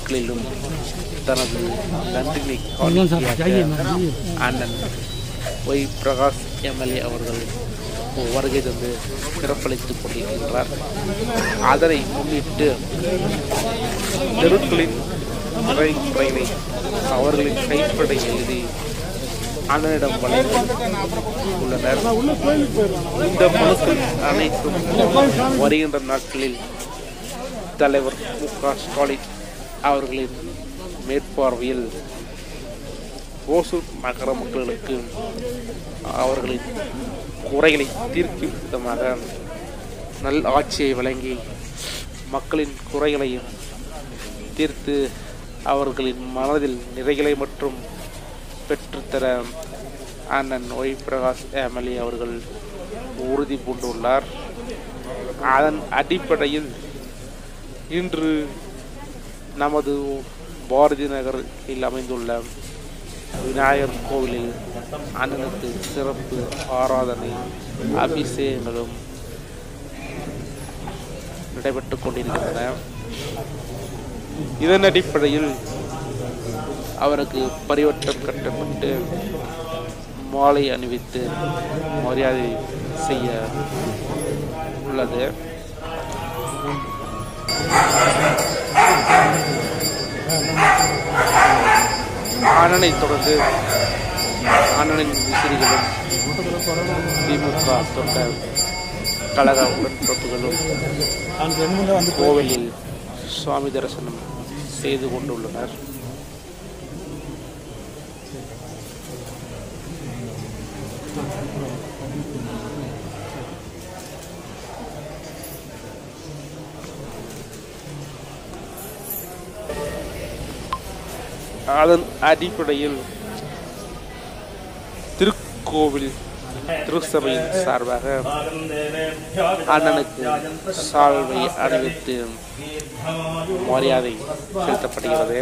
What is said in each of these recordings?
நாட்களிலும் தனது நன்றினை காணிக்கையாக அண்ணன் ஒய் பிரகாஷ் எம்எல்ஏ அவர்கள் வருகை தந்து சிறப்பளித்துக் கொண்டிருக்கின்றார் அதனை முன்னிட்டு தெருக்களின் முறை முறையினை அவர்களின் கைப்படை எழுதி அண்ணனிடம் வழங்கி உள்ளனர் இந்த மனுக்கள் அனைத்தும் வருகின்ற நாட்களில் தலைவர் மு க ஸ்டாலின் அவர்களின் மேற்பார்வையில் ஓசூர் நகர மக்களுக்கு அவர்களின் குறைகளை தீர்க்கும் விதமாக நல் ஆட்சியை வழங்கி மக்களின் குறைகளையும் தீர்த்து அவர்களின் மனதில் நிறைகளை மற்றும் பெற்றுத்தர அண்ணன் ஒய் பிரகாஷ் எம்எல்ஏ அவர்கள் உறுதி பூண்டுள்ளார் அதன் அடிப்படையில் இன்று நமது பாரதி நகரில் அமைந்துள்ள விநாயகர் கோவிலில் அண்ணனுக்கு சிறப்பு ஆராதனை அபிஷேகங்களும் நடைபெற்றுக் கொண்டிருக்கின்றன இதன் அடிப்படையில் அவருக்கு பரிவட்டம் கட்டப்பட்டு மாலை அணிவித்து மரியாதை செய்ய உள்ளது அண்ணனை தொடர்ந்து அண்ணனின் விசிறிகளும் திமுக தொண்ட கழக உடன்பிறப்புகளும் கோவிலில் சுவாமி தரிசனம் செய்து கொண்டுள்ளனர் அதன் அடிப்படையில் திருக்கோவில் திருச்சபையின் சார்பாக அண்ணனுக்கு சால்வை அணிவித்து மரியாதை செலுத்தப்படுகிறது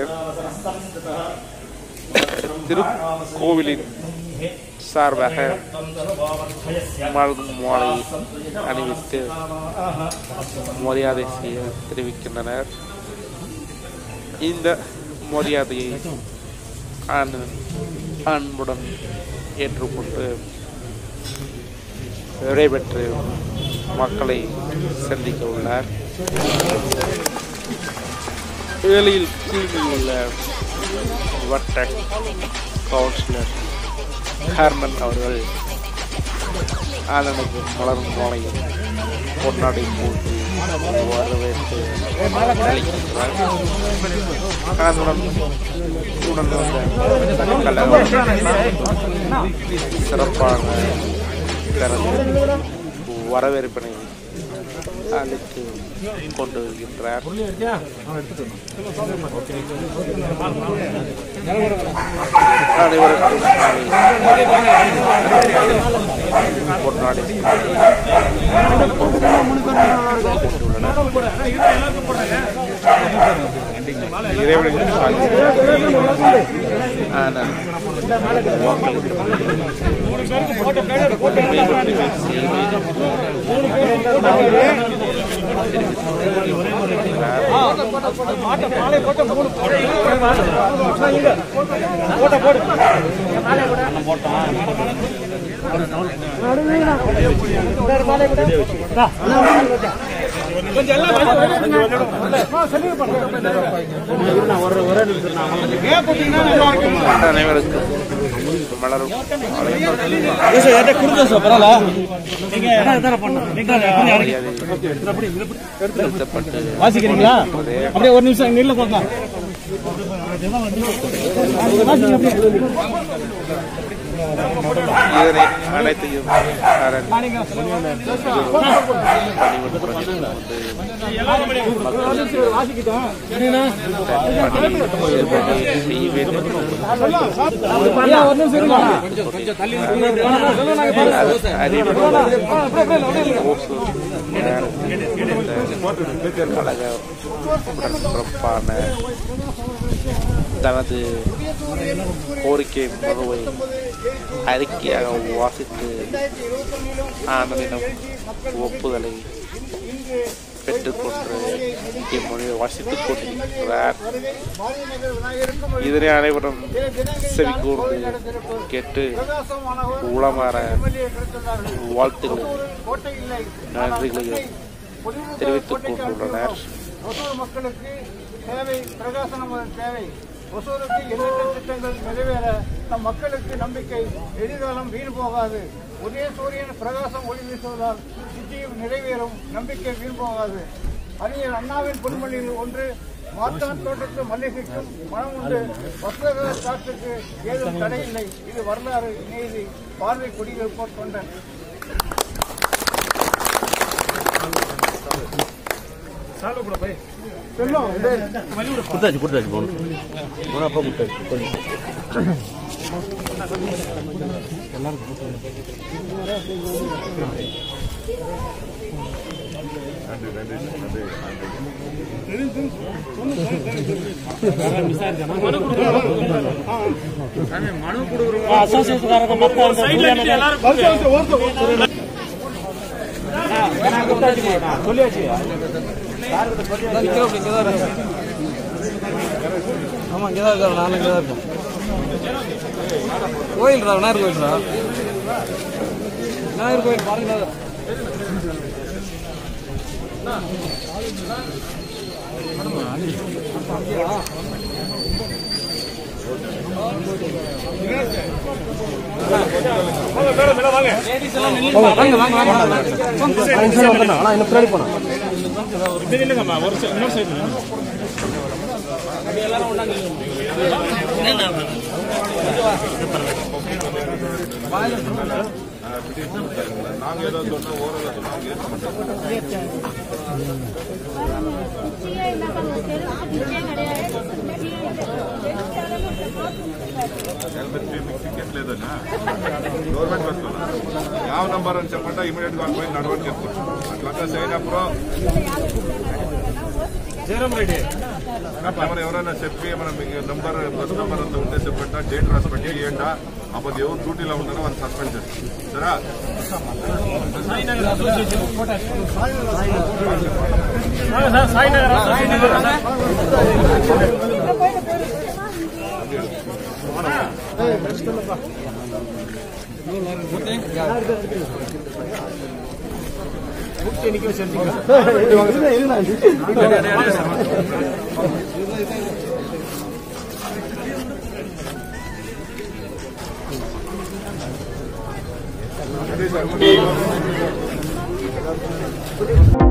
திருக்கோவிலின் சார்பாக மலர் மாலை அணிவித்து மரியாதை செய்ய தெரிவிக்கின்றனர் இந்த மரியாதையை அண்ணன் அன்புடன் ஏற்றுக்கொண்டு விடைபெற்று மக்களை சந்திக்க உள்ளார் வேலையில் கீழில் உள்ள வட்ட கவுன்சிலர் ஹர்மன் அவர்கள் ஆனனுக்கு மலர் மாலையும் பொன்னாடை போட்டு வரவேற்று அளிக்கின்றார் அதனுடன் உடன் வந்த கழகம் சிறப்பான தனது வரவேற்பினை அளித்து கொண்டு வருகின்றார் அனைவருக்கும் பொன்னாடி இறைவனின் ஆனால் அனைவருக்கும் மலரும் செலுத்தப்பட்டு வாசிக்கிறீங்களா அப்படியே ஒரு நிமிஷம் நில்ல பார்க்கலாம் இதனை அனைத்தையும் அரண் செய்ய வேண்டும் ஐயா, ஒரு நிமிஷம் இருங்க. கழக உடன்பிறப்பான தனது கோரிக்கை மனுவை அறிக்கையாக வாசித்து ஆனந்திடம் ஒப்புதலை பெற்றுக்கொண்டு இம்மொழியை வாசித்துக் கொண்டிருக்கிறார் வருகை பாரதிநகர் விநாயகருக்கும் இதனை அனைவரும் சில தினங்கள் செவி தான் கூர்ந்து கோயில் நடத்திருக்கும். கேட்டு பிரகாசமானவர் உளமாற எம்எல்ஏ கிடைத்துள்ளார்கள். வாழ்த்துக்களை ஒசூரில் கோட்டை இல்லை நன்றிகளை பொலிவுறு தெரிவித்துக் கோட்டைக்கு கொண்டுள்ளனர் அனுப்பியுள்ளோம். ஒசூர் மக்களுக்கு தேவை பிரகாசனம் தேவை ஒசூருக்கு எண்ணற்ற திட்டங்கள் நிறைவேற நம் மக்களுக்கு நம்பிக்கை எதிர்காலம் வீண் போகாது உதய சூரியன் பிரகாசம் ஒளி வீசுவதால் நிச்சயம் நிறைவேறும் நம்பிக்கை வீண் போகாது அறிஞர் அண்ணாவின் பொன்மொழியில் ஒன்று மாத்தான் தோட்டத்து மல்லிகைக்கும் மனம் உண்டு வர்த்தக காற்றுக்கு ஏதும் தடையில்லை இது வரலாறு நீதி பார்வை குடிகள் போர் கொண்டன் கொடுத்தாச்சு கொடுத்தாச்சு போகணும் போனால் அப்போ கொடுத்தாச்சு கொஞ்சம் ಅಸೋಸಿಯೇಷನ್ ஆமா இங்கே தான் இருக்காரு நானும் இங்கே தான் இருக்கேன் கோயில்ரா விநாயகர் கோயில்ரா விநாயகர் கோயில் பாருங்க வாங்க வாங்க வாங்க ஆனால் இன்னும் பின்னாடி போனா இல்லைங்கம்மா ஒரு சை- இன்னொரு சைடு గవర్నమెంట్ బస్సులో యావ నంబర్ అని చెప్పంటే ఇమీడియట్ గా పోయి నడవని చెప్తాను అట్లా చేయనప్పుడు మనం ఎవరైనా చెప్పి మనం మీకు నంబర్ బస్ నంబర్ అంతా ఉంటే చెప్పంట డేట్ రాసి పెట్టి ఇవ్వండి అప్పుడు ఎవరు డ్యూటీలో ఉన్నారో వాళ్ళు సస్పెండ్ చేస్తారు సరే Thank